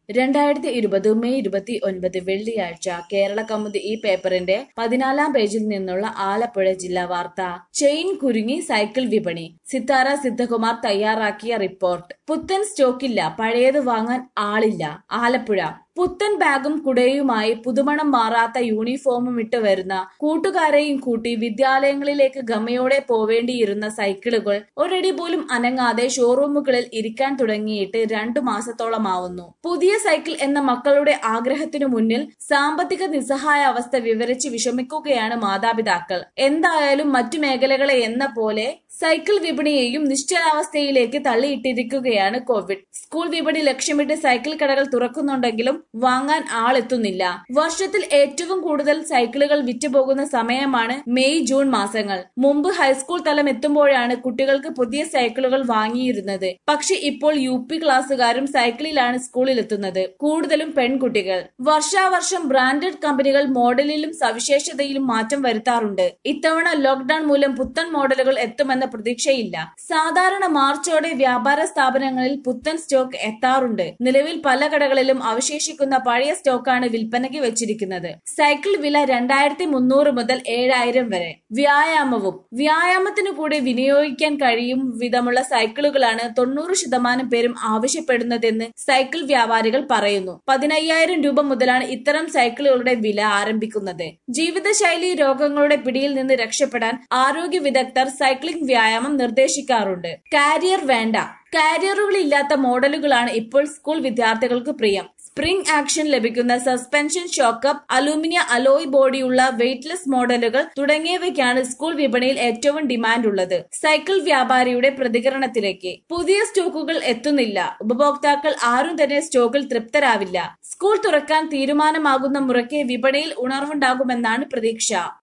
രണ്ടായിരത്തി ഇരുപത് മെയ് ഇരുപത്തി ഒൻപത് വെള്ളിയാഴ്ച കേരള കൗമുദി ഈ പേപ്പറിന്റെ പതിനാലാം പേജിൽ നിന്നുള്ള ആലപ്പുഴ ജില്ലാ വാർത്ത ചെയിൻ കുരുങ്ങി സൈക്കിൾ വിപണി സിത്താര സിദ്ധകുമാർ തയ്യാറാക്കിയ റിപ്പോർട്ട് പുത്തൻ സ്റ്റോക്കില്ല പഴയത് വാങ്ങാൻ ആളില്ല ആലപ്പുഴ പുത്തൻ ബാഗും കുടയുമായി പുതുമണം മാറാത്ത യൂണിഫോമും ഇട്ട് വരുന്ന കൂട്ടുകാരെയും കൂട്ടി വിദ്യാലയങ്ങളിലേക്ക് ഗമയോടെ പോവേണ്ടിയിരുന്ന സൈക്കിളുകൾ ഒരടി പോലും അനങ്ങാതെ ഷോറൂമുകളിൽ ഇരിക്കാൻ തുടങ്ങിയിട്ട് രണ്ടു മാസത്തോളമാവുന്നു പുതിയ സൈക്കിൾ എന്ന മക്കളുടെ ആഗ്രഹത്തിനു മുന്നിൽ സാമ്പത്തിക നിസ്സഹായ അവസ്ഥ വിവരിച്ച് വിഷമിക്കുകയാണ് മാതാപിതാക്കൾ എന്തായാലും മറ്റു മേഖലകളെ എന്ന പോലെ സൈക്കിൾ വിപണിയെയും നിശ്ചലാവസ്ഥയിലേക്ക് തള്ളിയിട്ടിരിക്കുകയാണ് കോവിഡ് സ്കൂൾ വിപണി ലക്ഷ്യമിട്ട് സൈക്കിൾ കടകൾ തുറക്കുന്നുണ്ടെങ്കിലും വാങ്ങാൻ ആളെത്തുന്നില്ല വർഷത്തിൽ ഏറ്റവും കൂടുതൽ സൈക്കിളുകൾ വിറ്റുപോകുന്ന സമയമാണ് മെയ് ജൂൺ മാസങ്ങൾ മുമ്പ് ഹൈസ്കൂൾ തലം എത്തുമ്പോഴാണ് കുട്ടികൾക്ക് പുതിയ സൈക്കിളുകൾ വാങ്ങിയിരുന്നത് പക്ഷെ ഇപ്പോൾ യു പി ക്ലാസ്സുകാരും സൈക്കിളിലാണ് സ്കൂളിലെത്തുന്നത് കൂടുതലും പെൺകുട്ടികൾ വർഷാവർഷം ബ്രാൻഡഡ് കമ്പനികൾ മോഡലിലും സവിശേഷതയിലും മാറ്റം വരുത്താറുണ്ട് ഇത്തവണ ലോക്ഡൌൺ മൂലം പുത്തൻ മോഡലുകൾ എത്തുമെന്ന പ്രതീക്ഷയില്ല സാധാരണ മാർച്ചോടെ വ്യാപാര സ്ഥാപനങ്ങളിൽ പുത്തൻ സ്റ്റോക്ക് എത്താറുണ്ട് നിലവിൽ പല കടകളിലും അവശേഷിക്കുന്ന പഴയ സ്റ്റോക്കാണ് വിൽപ്പനയ്ക്ക് വെച്ചിരിക്കുന്നത് സൈക്കിൾ വില രണ്ടായിരത്തി മുന്നൂറ് മുതൽ ഏഴായിരം വരെ വ്യായാമവും വ്യായാമത്തിനു കൂടി വിനിയോഗിക്കാൻ കഴിയും വിധമുള്ള സൈക്കിളുകളാണ് തൊണ്ണൂറ് ശതമാനം പേരും ആവശ്യപ്പെടുന്നതെന്ന് സൈക്കിൾ വ്യാപാരികൾ പറയുന്നു പതിനയ്യായിരം രൂപ മുതലാണ് ഇത്തരം സൈക്കിളുകളുടെ വില ആരംഭിക്കുന്നത് ജീവിതശൈലി രോഗങ്ങളുടെ പിടിയിൽ നിന്ന് രക്ഷപ്പെടാൻ ആരോഗ്യ വിദഗ്ധർ സൈക്ലിംഗ് വ്യായാമം നിർദ്ദേശിക്കാറുണ്ട് കാരിയർ വേണ്ട കാരിയറുകളില്ലാത്ത മോഡലുകളാണ് ഇപ്പോൾ സ്കൂൾ വിദ്യാർത്ഥികൾക്ക് പ്രിയം സ്പ്രിംഗ് ആക്ഷൻ ലഭിക്കുന്ന സസ്പെൻഷൻ ഷോക്കപ്പ് അലൂമിനിയ അലോയ് ബോഡിയുള്ള വെയ്റ്റ്ലെസ് മോഡലുകൾ തുടങ്ങിയവയ്ക്കാണ് സ്കൂൾ വിപണിയിൽ ഏറ്റവും ഡിമാൻഡ് ഉള്ളത് സൈക്കിൾ വ്യാപാരിയുടെ പ്രതികരണത്തിലേക്ക് പുതിയ സ്റ്റോക്കുകൾ എത്തുന്നില്ല ഉപഭോക്താക്കൾ ആരും തന്നെ സ്റ്റോക്കിൽ തൃപ്തരാവില്ല സ്കൂൾ തുറക്കാൻ തീരുമാനമാകുന്ന മുറയ്ക്ക് വിപണിയിൽ ഉണർവുണ്ടാകുമെന്നാണ് പ്രതീക്ഷ